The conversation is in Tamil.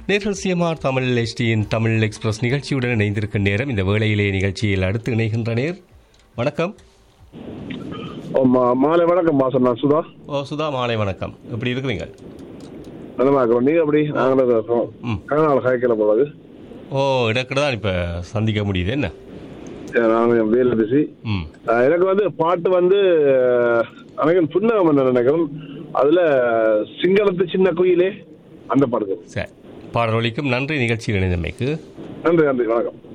நேர்கள் சிஎம்ஆர் தமிழ் எஸ்டியின் தமிழ் எக்ஸ்பிரஸ் நிகழ்ச்சியுடன் இணைந்திருக்கும் நேரம் இந்த வேளையிலே நிகழ்ச்சியில் அடுத்து இணைகின்ற நேர் வணக்கம் ஓ, மா- மாலை வணக்கம் மாசம் நான் சுதா ஓ சுதா மாலை வணக்கம் எப்படி இருக்கிறீங்க நல்லா இருக்கிறோம் நீங்க எப்படி நாங்களும் இருக்கோம் ம். கனநாள் காய்க்கல போலது ஓ இடக்கிட்ட தான் இப்போ சந்திக்க முடியுது என்ன நாங்கள் வேலை பிசி ம் எனக்கு வந்து பாட்டு வந்து அனைவன் புன்னகம் என்ன நினைக்கிறேன் அதுல சிங்களத்து சின்ன குயிலே அந்த பாட்டு சரி பாடல் ஒலிக்கும் நன்றி நிகழ்ச்சியில் இணைந்தமைக்கு நன்றி நன்றி வணக்கம்